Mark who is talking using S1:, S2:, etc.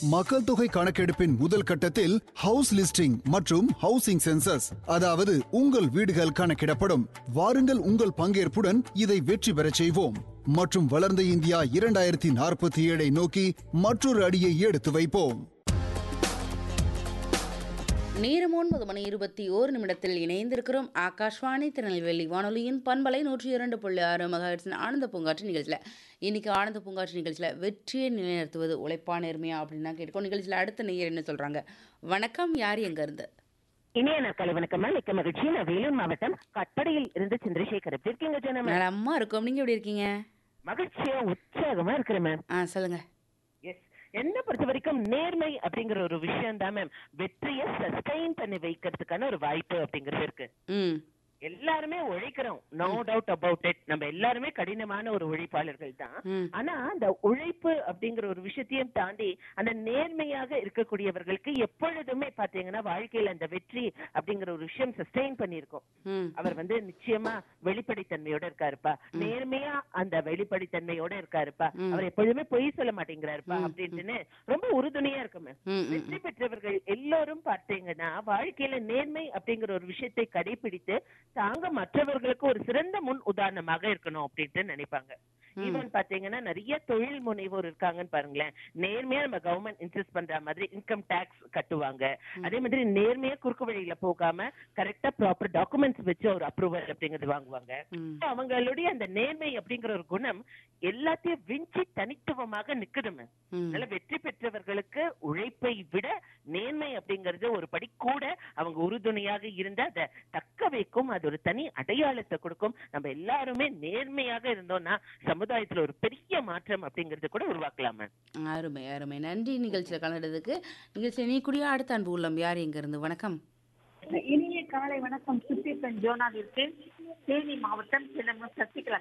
S1: மக்கள் தொகை கணக்கெடுப்பின் முதல் கட்டத்தில் ஹவுஸ் லிஸ்டிங் மற்றும் ஹவுசிங் சென்சஸ் அதாவது உங்கள் வீடுகள் கணக்கிடப்படும் வாருங்கள் உங்கள் பங்கேற்புடன் இதை வெற்றி பெறச் செய்வோம் மற்றும் வளர்ந்த இந்தியா இரண்டாயிரத்தி நாற்பத்தி ஏழை நோக்கி மற்றொரு அடியை எடுத்து வைப்போம்
S2: நேரம் ஒன்பது மணி இருபத்தி ஓரு நிமிடத்தில் இணைந்திருக்கிறோம் ஆகாஷ்வாணி திருநெல்வேலி வானொலியின் பண்பலை நூற்றி இரண்டு புள்ளி ஆறு மெகாஹெட்ஸின் ஆனந்த பூங்காற்று நிகழ்ச்சியில் இன்னைக்கு ஆனந்த பூங்காற்று நிகழ்ச்சியில் வெற்றியை நிலைநிறுத்துவது உழைப்பா நேர்மையா அப்படின்னு தான் கேட்கும் நிகழ்ச்சியில் அடுத்த நேயர் என்ன சொல்றாங்க வணக்கம் யார் எங்க இருந்து
S3: இனிய நாட்கள் வணக்கம் மிக்க மகிழ்ச்சி நான் வேலூர் மாவட்டம் கட்படையில் இருந்து சந்திரசேகர் எப்படி இருக்கீங்க ஜனமே
S2: நலமா இருக்கும் நீங்க எப்படி இருக்கீங்க
S3: மகிழ்ச்சியா உற்சாகமா இருக்கிறேன் மேம்
S2: ஆ சொல்லுங்க
S3: எஸ் என்ன பொறுத்த வரைக்கும் நேர்மை அப்படிங்கிற ஒரு விஷயம் தான் மேம் வெற்றியை சஸ்டைன் பண்ணி வைக்கிறதுக்கான ஒரு வாய்ப்பு அப்படிங்கிறது இருக்கு
S2: ம்
S3: எல்லாருமே உழைக்கிறோம் நோ டவுட் அபவுட் இட் நம்ம எல்லாருமே கடினமான ஒரு உழைப்பாளர்கள் தான்
S2: ம்
S3: ஆனா அந்த உழைப்பு அப்படிங்கிற ஒரு விஷயத்தையும் தாண்டி அந்த நேர்மையாக இருக்கக்கூடியவர்களுக்கு எப்பொழுதுமே பாத்தீங்கன்னா வாழ்க்கையில அந்த வெற்றி அப்படிங்கிற ஒரு விஷயம் சஸ்டெயின் பண்ணியிருக்கோம்
S2: ம்
S3: அவர் வந்து நிச்சயமா வெளிப்படைத்தன்மையோட இருக்காருப்பா நேர்மையா அந்த வெளிப்படைத்தன்மையோட இருக்காருப்பா
S2: ம்.
S3: அவர் எப்பொழுதுமே பொய் சொல்ல மாட்டேங்கிறாருப்பா அப்படின்ட்டுன்னு ரொம்ப உறுதுணையா இருக்கும் மேம்
S2: ம் ம்
S3: வெற்றி பெற்றவர்கள் எல்லோரும் பார்த்தீங்கன்னா வாழ்க்கையில நேர்மை அப்படிங்கிற ஒரு விஷயத்தை கடைபிடித்து தாங்க மற்றவர்களுக்கு ஒரு சிறந்த முன் உதாரணமாக இருக்கணும் அப்படின்ட்டு நினைப்பாங்க ஈவன் பாத்தீங்கன்னா நிறைய தொழில் முனைவோர் இருக்காங்கன்னு பாருங்களேன் நேர்மையா நம்ம கவர்மெண்ட் இன்சிஸ்ட் பண்ற மாதிரி இன்கம் டாக்ஸ் கட்டுவாங்க அதே மாதிரி நேர்மையா குறுக்கு வழியில போகாம கரெக்டா ப்ராப்பர் டாக்குமெண்ட்ஸ் வச்சு ஒரு அப்ரூவல் அப்படிங்கறது வாங்குவாங்க
S2: ம்
S3: அவங்களுடைய அந்த நேர்மை அப்படிங்கிற ஒரு குணம் எல்லாத்தையும் விஞ்சி தனித்துவமாக நிக்குதுமே
S2: ம்
S3: அதனால வெற்றி பெற்றவர்களுக்கு உழைப்பை விட நேர்மை அப்படிங்கறது ஒரு படி கூட அவங்க உறுதுணையாக இருந்து அதை தக்க வைக்கும் அது ஒரு தனி அடையாளத்தை கொடுக்கும் நம்ம எல்லாருமே நேர்மையாக இருந்தோம்னா சமுதாயத்துல ஒரு பெரிய மாற்றம் அப்படிங்கறது கூட உருவாக்கலாமே
S2: அருமை அருமை நன்றி நிகழ்ச்சியில் கலந்ததுக்கு நிகழ்ச்சியில் நீ கூடிய அடுத்த அன்பு உள்ளம் யார் எங்க இருந்து வணக்கம்
S4: இனிய காலை வணக்கம் சுத்தீசன் ஜோனாவிற்கு தேனி மாவட்டம் சிலம்பு சசிகலா